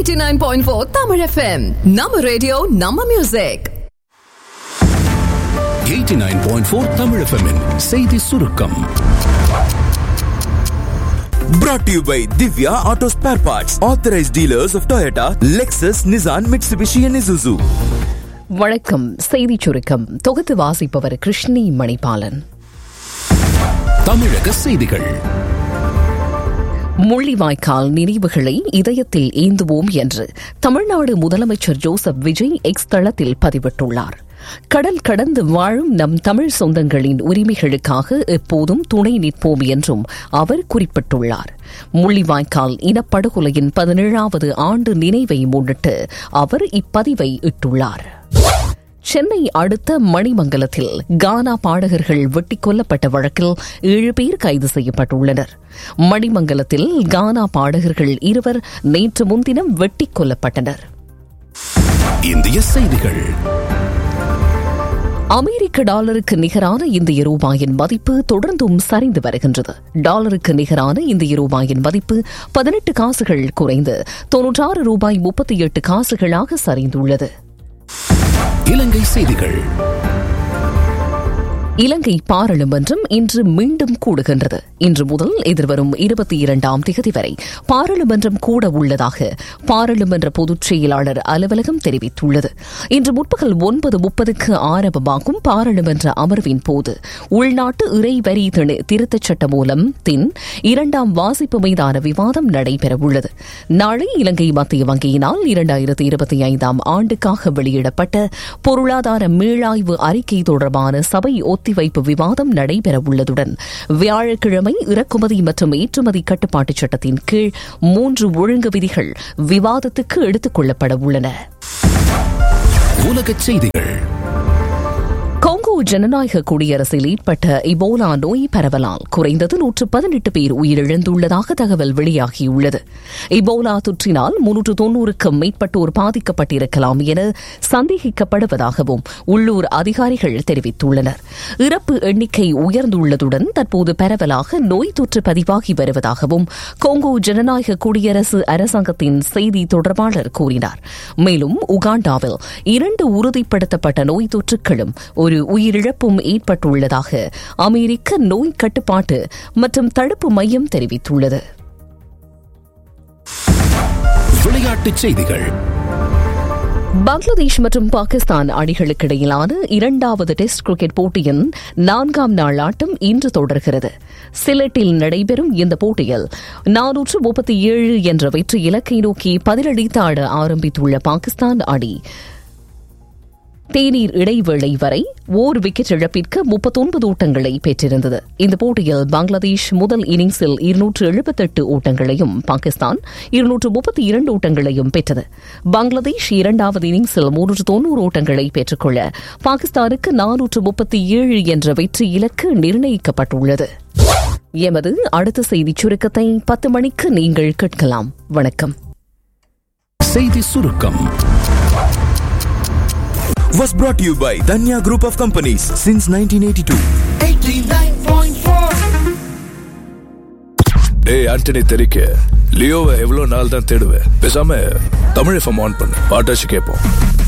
89.4 Tamil FM. நம்ம radio நம்ம music 89.4 Tamil FM -இன் செய்தி சுருக்கம் Brought to you by Divya Auto Spare Parts, authorized dealers of Toyota, Lexus, Nissan, Mitsubishi, and Isuzu. வணக்கம் செய்திச் சுருக்கம் தொகுத்து வாசிப்பவர் கிருஷ்ணி மணிபாலன் தமிழக செய்திகள் முள்ளிவாய்க்கால் நினைவுகளை இதயத்தில் ஏந்துவோம் என்று தமிழ்நாடு முதலமைச்சர் ஜோசப் விஜய் எக்ஸ் தளத்தில் பதிவிட்டுள்ளார் கடல் கடந்து வாழும் நம் தமிழ் சொந்தங்களின் உரிமைகளுக்காக எப்போதும் துணை நிற்போம் என்றும் அவர் குறிப்பிட்டுள்ளார் முள்ளிவாய்க்கால் இனப்படுகொலையின் பதினேழாவது ஆண்டு நினைவை முன்னிட்டு அவர் இப்பதிவை இட்டுள்ளார் சென்னை அடுத்த மணிமங்கலத்தில் கானா பாடகர்கள் வெட்டிக் கொல்லப்பட்ட வழக்கில் ஏழு பேர் கைது செய்யப்பட்டுள்ளனர் மணிமங்கலத்தில் கானா பாடகர்கள் இருவர் நேற்று முன்தினம் வெட்டிக் கொல்லப்பட்டனர் இந்திய செய்திகள் அமெரிக்க டாலருக்கு நிகரான இந்திய ரூபாயின் மதிப்பு தொடர்ந்தும் சரிந்து வருகின்றது டாலருக்கு நிகரான இந்திய ரூபாயின் மதிப்பு பதினெட்டு காசுகள் குறைந்து தொன்னூற்றாறு ரூபாய் முப்பத்தி எட்டு காசுகளாக சரிந்துள்ளது இலங்கை செய்திகள் இலங்கை பாராளுமன்றம் இன்று மீண்டும் கூடுகின்றது இன்று முதல் எதிர்வரும் இருபத்தி இரண்டாம் தேதி வரை பாராளுமன்றம் கூட உள்ளதாக பாராளுமன்ற பொதுச் செயலாளர் அலுவலகம் தெரிவித்துள்ளது இன்று முற்பகல் ஒன்பது முப்பதுக்கு ஆரம்பமாகும் பாராளுமன்ற அமர்வின் போது உள்நாட்டு இறைவரி திணு- திருத்தச் சட்ட மூலம் தின் இரண்டாம் வாசிப்பு மீதான விவாதம் நடைபெறவுள்ளது நாளை இலங்கை மத்திய வங்கியினால் இரண்டாயிரத்தி இருபத்தி ஐந்தாம் ஆண்டுக்காக வெளியிடப்பட்ட பொருளாதார மீளாய்வு அறிக்கை தொடர்பான சபை ஒத்திவைப்பு விவாதம் நடைபெறவுள்ளதுடன் வியாழக்கிழமை இறக்குமதி மற்றும் ஏற்றுமதி கட்டுப்பாட்டுச் சட்டத்தின் கீழ் மூன்று ஒழுங்கு விதிகள் விவாதத்துக்கு எடுத்துக் கொள்ளப்பட உள்ளன உலகச் செய்திகள் கொங்கோ ஜனநாயக குடியரசில் ஏற்பட்ட இபோலா நோய் பரவலால் குறைந்தது நூற்று பதினெட்டு பேர் உயிரிழந்துள்ளதாக தகவல் வெளியாகியுள்ளது இபோலா தொற்றினால் முன்னூற்று தொன்னூறுக்கும் மேற்பட்டோர் பாதிக்கப்பட்டிருக்கலாம் என சந்தேகிக்கப்படுவதாகவும் உள்ளூர் அதிகாரிகள் தெரிவித்துள்ளனர் இறப்பு எண்ணிக்கை உயர்ந்துள்ளதுடன் தற்போது பரவலாக நோய் தொற்று பதிவாகி வருவதாகவும் கொங்கோ ஜனநாயக குடியரசு அரசாங்கத்தின் செய்தி தொடர்பாளர் கூறினார் மேலும் உகாண்டாவில் இரண்டு உறுதிப்படுத்தப்பட்ட நோய் தொற்றுகளும் ஒரு உயிரிழப்பும் ஏற்பட்டுள்ளதாக அமெரிக்க நோய் கட்டுப்பாட்டு மற்றும் தடுப்பு மையம் தெரிவித்துள்ளது விளையாட்டுச் செய்திகள் பங்களாதேஷ் மற்றும் பாகிஸ்தான் அணிகளுக்கிடையிலான இரண்டாவது டெஸ்ட் கிரிக்கெட் போட்டியின் நான்காம் நாள் ஆட்டம் இன்று தொடர்கிறது சிலட்டில் நடைபெறும் இந்த போட்டியில் நானூற்று முப்பத்தி ஏழு என்ற வெற்றி இலக்கை நோக்கி பதிலளித்து ஆட ஆரம்பித்துள்ள பாகிஸ்தான் அணி தேநீர் இடைவேளை வரை ஓர் விக்கெட் இழப்பிற்கு முப்பத்தொன்பது ஓட்டங்களை பெற்றிருந்தது இந்த போட்டியில் பங்களாதேஷ் முதல் இன்னிங்ஸில் இருநூற்று எழுபத்தெட்டு ஓட்டங்களையும் பாகிஸ்தான் இருநூற்று முப்பத்தி இரண்டு ஓட்டங்களையும் பெற்றது பங்களாதேஷ் இரண்டாவது இன்னிங்ஸில் முன்னூற்று தொன்னூறு ஓட்டங்களை பெற்றுக்கொள்ள பாகிஸ்தானுக்கு நானூற்று முப்பத்தி ஏழு என்ற வெற்றி இலக்கு நிர்ணயிக்கப்பட்டுள்ளது எமது அடுத்த செய்திச் சுருக்கத்தை பத்து மணிக்கு நீங்கள் கேட்கலாம் வணக்கம் செய்தி சுருக்கம் Was brought to you by Danya Group of Companies since 1982. டேய் ஆண்டனி தெரிக்க லியோவை எவ்வளவு நாள் தான் தேடுவேன் பேசாம தமிழ் எஃப்எம் ஆன் பண்ணு பாட்டாச்சு கேட்போம்